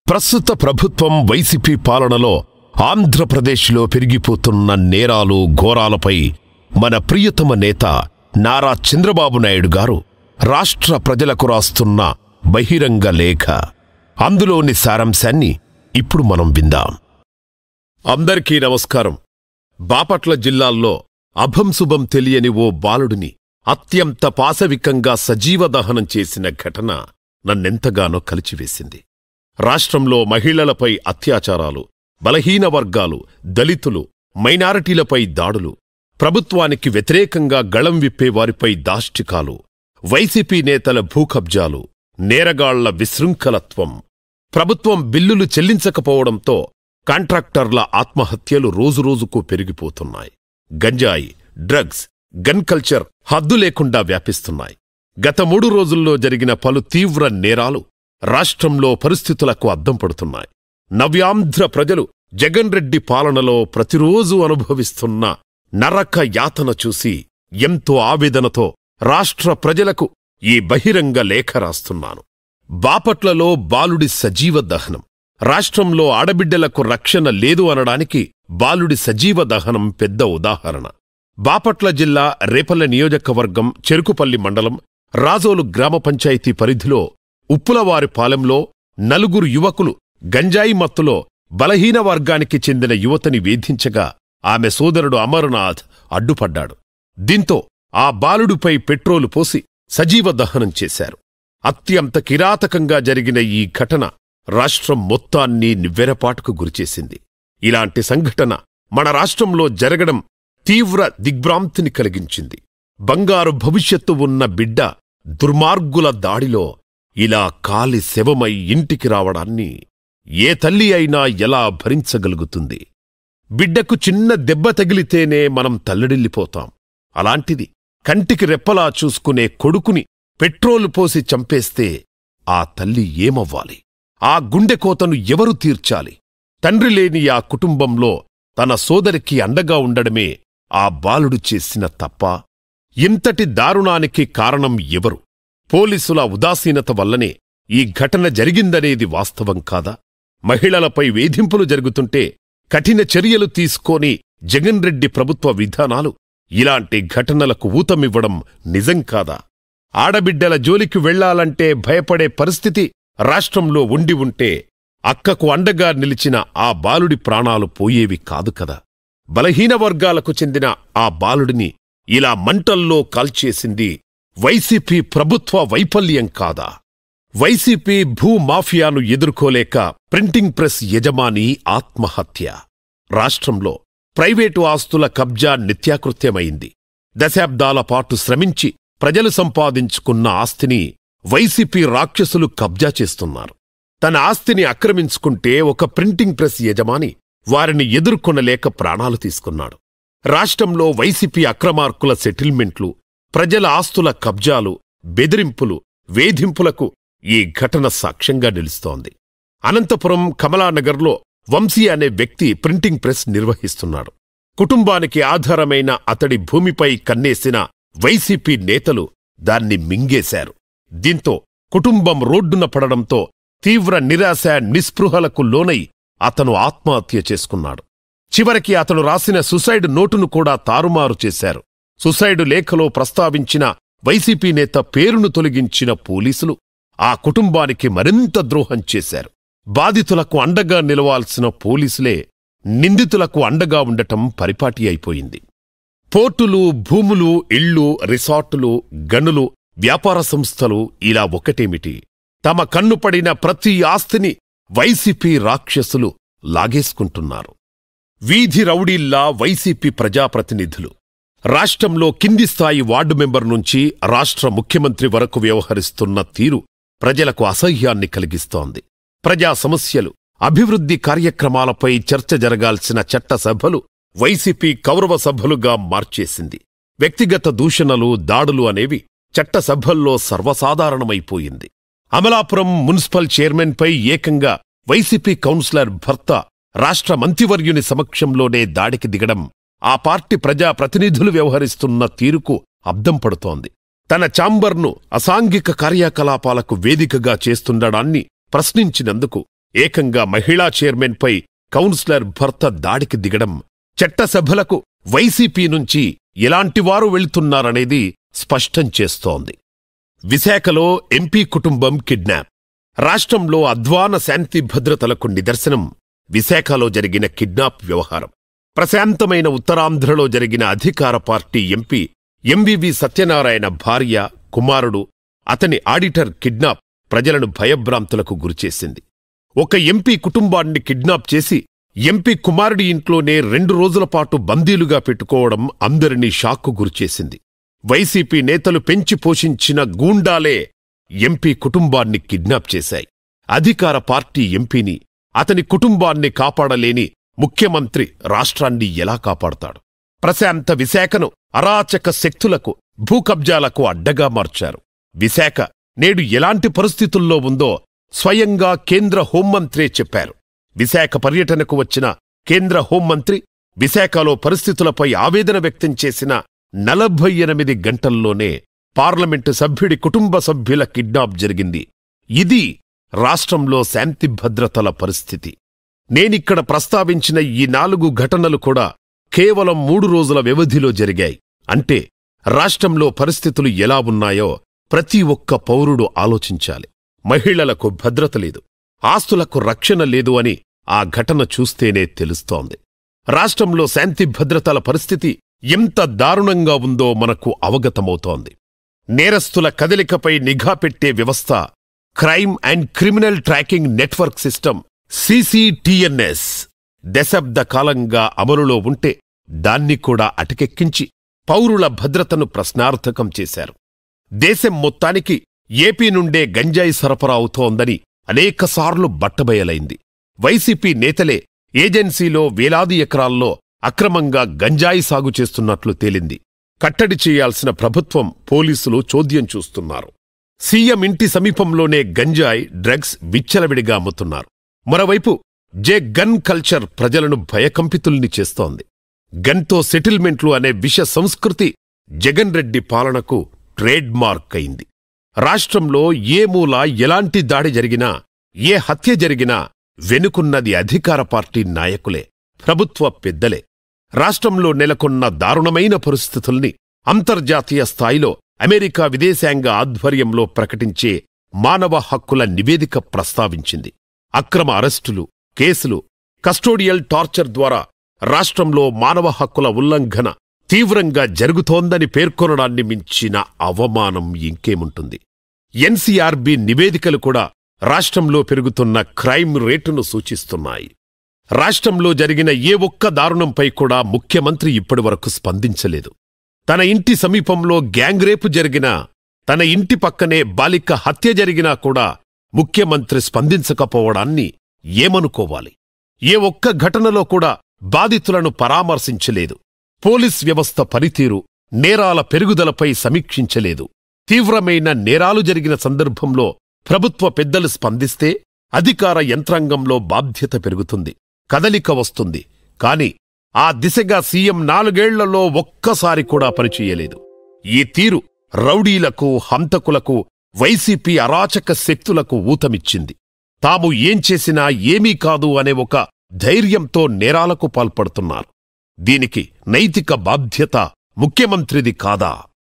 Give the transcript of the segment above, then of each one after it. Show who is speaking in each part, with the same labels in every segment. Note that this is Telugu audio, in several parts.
Speaker 1: ప్రస్తుత ప్రభుత్వం వైసీపీ పాలనలో ఆంధ్రప్రదేశ్లో పెరిగిపోతున్న నేరాలు ఘోరాలపై మన ప్రియతమ నేత నారా చంద్రబాబు నాయుడు గారు రాష్ట్ర ప్రజలకు రాస్తున్న బహిరంగ లేఖ అందులోని సారాంశాన్ని ఇప్పుడు మనం విందాం అందరికీ నమస్కారం బాపట్ల జిల్లాల్లో అభంశుభం తెలియని ఓ బాలుడిని అత్యంత పాశవికంగా సజీవ దహనం చేసిన ఘటన నన్నెంతగానో కలిచివేసింది రాష్ట్రంలో మహిళలపై అత్యాచారాలు బలహీన వర్గాలు దళితులు మైనారిటీలపై దాడులు ప్రభుత్వానికి వ్యతిరేకంగా గళం విప్పే వారిపై దాష్టికాలు వైసీపీ నేతల భూకబ్జాలు నేరగాళ్ల విశృంఖలత్వం ప్రభుత్వం బిల్లులు చెల్లించకపోవడంతో కాంట్రాక్టర్ల ఆత్మహత్యలు రోజురోజుకు పెరిగిపోతున్నాయి గంజాయి డ్రగ్స్ గన్ కల్చర్ హద్దు లేకుండా వ్యాపిస్తున్నాయి గత మూడు రోజుల్లో జరిగిన పలు తీవ్ర నేరాలు రాష్ట్రంలో పరిస్థితులకు అద్దం పడుతున్నాయి నవ్యాంధ్ర ప్రజలు జగన్ రెడ్డి పాలనలో ప్రతిరోజు అనుభవిస్తున్న నరక యాతన చూసి ఎంతో ఆవేదనతో రాష్ట్ర ప్రజలకు ఈ బహిరంగ లేఖ రాస్తున్నాను బాపట్లలో బాలుడి సజీవ దహనం రాష్ట్రంలో ఆడబిడ్డలకు రక్షణ లేదు అనడానికి బాలుడి సజీవ దహనం పెద్ద ఉదాహరణ బాపట్ల జిల్లా రేపల్లె నియోజకవర్గం చెరుకుపల్లి మండలం రాజోలు గ్రామ పంచాయతీ పరిధిలో ఉప్పులవారిపాలెంలో నలుగురు యువకులు గంజాయి మత్తులో బలహీన వర్గానికి చెందిన యువతని వేధించగా ఆమె సోదరుడు అమర్నాథ్ అడ్డుపడ్డాడు దీంతో ఆ బాలుడిపై పెట్రోలు పోసి సజీవ దహనం చేశారు అత్యంత కిరాతకంగా జరిగిన ఈ ఘటన రాష్ట్రం మొత్తాన్ని నివ్వెరపాటుకు గురిచేసింది ఇలాంటి సంఘటన మన రాష్ట్రంలో జరగడం తీవ్ర దిగ్భ్రాంతిని కలిగించింది బంగారు భవిష్యత్తు ఉన్న బిడ్డ దుర్మార్గుల దాడిలో ఇలా కాలి శవమై ఇంటికి రావడాన్ని ఏ తల్లి అయినా ఎలా భరించగలుగుతుంది బిడ్డకు చిన్న దెబ్బ తగిలితేనే మనం తల్లడిల్లిపోతాం అలాంటిది కంటికి రెప్పలా చూసుకునే కొడుకుని పెట్రోలు పోసి చంపేస్తే ఆ తల్లి ఏమవ్వాలి ఆ గుండెకోతను ఎవరు తీర్చాలి తండ్రి లేని ఆ కుటుంబంలో తన సోదరికి అండగా ఉండడమే ఆ బాలుడు చేసిన తప్ప ఇంతటి దారుణానికి కారణం ఎవరు పోలీసుల ఉదాసీనత వల్లనే ఈ ఘటన జరిగిందనేది వాస్తవం కాదా మహిళలపై వేధింపులు జరుగుతుంటే కఠిన చర్యలు తీసుకోని జగన్ రెడ్డి ప్రభుత్వ విధానాలు ఇలాంటి ఘటనలకు ఊతమివ్వడం నిజం కాదా ఆడబిడ్డల జోలికి వెళ్లాలంటే భయపడే పరిస్థితి రాష్ట్రంలో ఉండి ఉంటే అక్కకు అండగా నిలిచిన ఆ బాలుడి ప్రాణాలు పోయేవి కాదు కదా బలహీన వర్గాలకు చెందిన ఆ బాలుడిని ఇలా మంటల్లో కాల్చేసింది వైసీపీ ప్రభుత్వ వైఫల్యం కాదా వైసీపీ భూమాఫియాను ఎదుర్కోలేక ప్రింటింగ్ ప్రెస్ యజమాని ఆత్మహత్య రాష్ట్రంలో ప్రైవేటు ఆస్తుల కబ్జా నిత్యాకృత్యమైంది దశాబ్దాల పాటు శ్రమించి ప్రజలు సంపాదించుకున్న ఆస్తిని వైసీపీ రాక్షసులు కబ్జా చేస్తున్నారు తన ఆస్తిని ఆక్రమించుకుంటే ఒక ప్రింటింగ్ ప్రెస్ యజమాని వారిని ఎదుర్కొనలేక ప్రాణాలు తీసుకున్నాడు రాష్ట్రంలో వైసీపీ అక్రమార్కుల సెటిల్మెంట్లు ప్రజల ఆస్తుల కబ్జాలు బెదిరింపులు వేధింపులకు ఈ ఘటన సాక్ష్యంగా నిలుస్తోంది అనంతపురం కమలానగర్లో వంశీ అనే వ్యక్తి ప్రింటింగ్ ప్రెస్ నిర్వహిస్తున్నాడు కుటుంబానికి ఆధారమైన అతడి భూమిపై కన్నేసిన వైసీపీ నేతలు దాన్ని మింగేశారు దీంతో కుటుంబం రోడ్డున పడడంతో తీవ్ర నిరాశ నిస్పృహలకు లోనై అతను ఆత్మహత్య చేసుకున్నాడు చివరికి అతను రాసిన సుసైడ్ నోటును కూడా తారుమారు చేశారు సుసైడు లేఖలో ప్రస్తావించిన వైసీపీ నేత పేరును తొలగించిన పోలీసులు ఆ కుటుంబానికి మరింత ద్రోహం చేశారు బాధితులకు అండగా నిలవాల్సిన పోలీసులే నిందితులకు అండగా ఉండటం పరిపాటి అయిపోయింది పోర్టులు భూములు ఇళ్ళు రిసార్టులు గనులు వ్యాపార సంస్థలు ఇలా ఒకటేమిటి తమ కన్నుపడిన ప్రతి ఆస్తిని వైసీపీ రాక్షసులు లాగేసుకుంటున్నారు వీధి రౌడీల్లా వైసీపీ ప్రజాప్రతినిధులు రాష్ట్రంలో కింది స్థాయి వార్డు మెంబర్ నుంచి రాష్ట్ర ముఖ్యమంత్రి వరకు వ్యవహరిస్తున్న తీరు ప్రజలకు అసహ్యాన్ని కలిగిస్తోంది ప్రజా సమస్యలు అభివృద్ధి కార్యక్రమాలపై చర్చ జరగాల్సిన చట్టసభలు వైసీపీ కౌరవ సభలుగా మార్చేసింది వ్యక్తిగత దూషణలు దాడులు అనేవి చట్టసభల్లో సర్వసాధారణమైపోయింది అమలాపురం మున్సిపల్ చైర్మన్పై ఏకంగా వైసీపీ కౌన్సిలర్ భర్త రాష్ట్ర మంత్రివర్యుని సమక్షంలోనే దాడికి దిగడం ఆ పార్టీ ప్రజా ప్రతినిధులు వ్యవహరిస్తున్న తీరుకు అద్దం పడుతోంది తన ఛాంబర్ను అసాంఘిక కార్యకలాపాలకు వేదికగా చేస్తుండడాన్ని ప్రశ్నించినందుకు ఏకంగా మహిళా చైర్మన్పై కౌన్సిలర్ భర్త దాడికి దిగడం చట్టసభలకు వైసీపీ నుంచి ఎలాంటివారు వెళ్తున్నారనేది స్పష్టం చేస్తోంది విశాఖలో ఎంపీ కుటుంబం కిడ్నాప్ రాష్ట్రంలో అధ్వాన శాంతి భద్రతలకు నిదర్శనం విశాఖలో జరిగిన కిడ్నాప్ వ్యవహారం ప్రశాంతమైన ఉత్తరాంధ్రలో జరిగిన అధికార పార్టీ ఎంపీ ఎంవివి సత్యనారాయణ భార్య కుమారుడు అతని ఆడిటర్ కిడ్నాప్ ప్రజలను భయభ్రాంతులకు గురిచేసింది ఒక ఎంపీ కుటుంబాన్ని కిడ్నాప్ చేసి ఎంపీ కుమారుడి ఇంట్లోనే రెండు రోజుల పాటు బందీలుగా పెట్టుకోవడం అందరినీ షాక్కు గురిచేసింది వైసీపీ నేతలు పెంచి పోషించిన గూండాలే ఎంపీ కుటుంబాన్ని కిడ్నాప్ చేశాయి అధికార పార్టీ ఎంపీని అతని కుటుంబాన్ని కాపాడలేని ముఖ్యమంత్రి రాష్ట్రాన్ని ఎలా కాపాడతాడు ప్రశాంత విశాఖను అరాచక శక్తులకు భూకబ్జాలకు అడ్డగా మార్చారు విశాఖ నేడు ఎలాంటి పరిస్థితుల్లో ఉందో స్వయంగా కేంద్ర హోంమంత్రే చెప్పారు విశాఖ పర్యటనకు వచ్చిన కేంద్ర హోంమంత్రి విశాఖలో పరిస్థితులపై ఆవేదన వ్యక్తం చేసిన నలభై ఎనిమిది గంటల్లోనే పార్లమెంటు సభ్యుడి కుటుంబ సభ్యుల కిడ్నాప్ జరిగింది ఇది రాష్ట్రంలో శాంతి భద్రతల పరిస్థితి నేనిక్కడ ప్రస్తావించిన ఈ నాలుగు ఘటనలు కూడా కేవలం మూడు రోజుల వ్యవధిలో జరిగాయి అంటే రాష్ట్రంలో పరిస్థితులు ఎలా ఉన్నాయో ప్రతి ఒక్క పౌరుడు ఆలోచించాలి మహిళలకు భద్రత లేదు ఆస్తులకు రక్షణ లేదు అని ఆ ఘటన చూస్తేనే తెలుస్తోంది రాష్ట్రంలో శాంతి భద్రతల పరిస్థితి ఎంత దారుణంగా ఉందో మనకు అవగతమవుతోంది నేరస్తుల కదలికపై నిఘా పెట్టే వ్యవస్థ crime and criminal tracking network system CCTNS దశాబ్ద కాలంగా అమలులో ఉంటే దాన్ని కూడా అటకెక్కించి పౌరుల భద్రతను ప్రశ్నార్థకం చేశారు దేశం మొత్తానికి ఏపీ నుండే గంజాయి సరఫరా అవుతోందని అనేకసార్లు బట్టబయలైంది వైసీపీ నేతలే ఏజెన్సీలో వేలాది ఎకరాల్లో అక్రమంగా గంజాయి సాగు చేస్తున్నట్లు తేలింది కట్టడి చేయాల్సిన ప్రభుత్వం పోలీసులు చోద్యం చూస్తున్నారు సీఎం ఇంటి సమీపంలోనే గంజాయి డ్రగ్స్ విచ్చలవిడిగా అమ్ముతున్నారు మరోవైపు జే గన్ కల్చర్ ప్రజలను భయకంపితుల్ని చేస్తోంది గన్తో సెటిల్మెంట్లు అనే విష సంస్కృతి జగన్ రెడ్డి పాలనకు ట్రేడ్ మార్క్ అయింది రాష్ట్రంలో ఏ మూల ఎలాంటి దాడి జరిగినా ఏ హత్య జరిగినా వెనుకున్నది అధికార పార్టీ నాయకులే ప్రభుత్వ పెద్దలే రాష్ట్రంలో నెలకొన్న దారుణమైన పరిస్థితుల్ని అంతర్జాతీయ స్థాయిలో అమెరికా విదేశాంగ ఆధ్వర్యంలో ప్రకటించే మానవ హక్కుల నివేదిక ప్రస్తావించింది అక్రమ అరెస్టులు కేసులు కస్టోడియల్ టార్చర్ ద్వారా రాష్ట్రంలో మానవ హక్కుల ఉల్లంఘన తీవ్రంగా జరుగుతోందని పేర్కొనడాన్ని మించిన అవమానం ఇంకేముంటుంది ఎన్సీఆర్బీ నివేదికలు కూడా రాష్ట్రంలో పెరుగుతున్న క్రైమ్ రేటును సూచిస్తున్నాయి రాష్ట్రంలో జరిగిన ఏ ఒక్క దారుణంపై కూడా ముఖ్యమంత్రి ఇప్పటివరకు స్పందించలేదు తన ఇంటి సమీపంలో గ్యాంగ్ రేపు జరిగినా తన ఇంటి పక్కనే బాలిక హత్య జరిగినా కూడా ముఖ్యమంత్రి స్పందించకపోవడాన్ని ఏమనుకోవాలి ఏ ఒక్క ఘటనలో కూడా బాధితులను పరామర్శించలేదు పోలీస్ వ్యవస్థ పనితీరు నేరాల పెరుగుదలపై సమీక్షించలేదు తీవ్రమైన నేరాలు జరిగిన సందర్భంలో ప్రభుత్వ పెద్దలు స్పందిస్తే అధికార యంత్రాంగంలో బాధ్యత పెరుగుతుంది కదలిక వస్తుంది కాని ఆ దిశగా సీఎం నాలుగేళ్లలో ఒక్కసారి కూడా పనిచేయలేదు ఈ తీరు రౌడీలకు హంతకులకు వైసీపీ అరాచక శక్తులకు ఊతమిచ్చింది తాము ఏం చేసినా ఏమీ కాదు అనే ఒక ధైర్యంతో నేరాలకు పాల్పడుతున్నారు దీనికి నైతిక బాధ్యత ముఖ్యమంత్రిది కాదా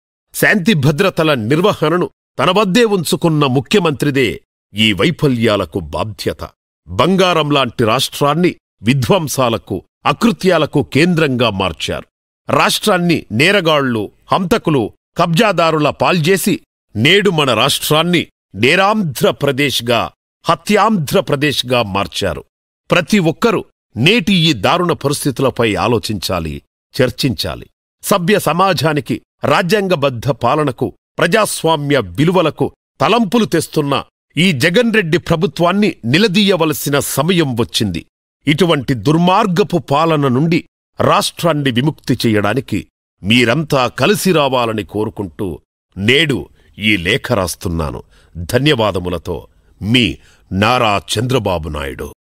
Speaker 1: శాంతి భద్రతల నిర్వహణను తన వద్దే ఉంచుకున్న ముఖ్యమంత్రిదే ఈ వైఫల్యాలకు బాధ్యత బంగారం లాంటి రాష్ట్రాన్ని విధ్వంసాలకు అకృత్యాలకు కేంద్రంగా మార్చారు రాష్ట్రాన్ని నేరగాళ్లు హంతకులు కబ్జాదారుల పాల్జేసి నేడు మన రాష్ట్రాన్ని నేరాంధ్రప్రదేశ్గా హత్యాంధ్రప్రదేశ్గా మార్చారు ప్రతి ఒక్కరూ నేటి ఈ దారుణ పరిస్థితులపై ఆలోచించాలి చర్చించాలి సభ్య సమాజానికి రాజ్యాంగబద్ధ పాలనకు ప్రజాస్వామ్య విలువలకు తలంపులు తెస్తున్న ఈ జగన్ రెడ్డి ప్రభుత్వాన్ని నిలదీయవలసిన సమయం వచ్చింది ఇటువంటి దుర్మార్గపు పాలన నుండి రాష్ట్రాన్ని విముక్తి చెయ్యడానికి మీరంతా కలిసి రావాలని కోరుకుంటూ నేడు ఈ లేఖ రాస్తున్నాను ధన్యవాదములతో మీ నారా చంద్రబాబు నాయుడు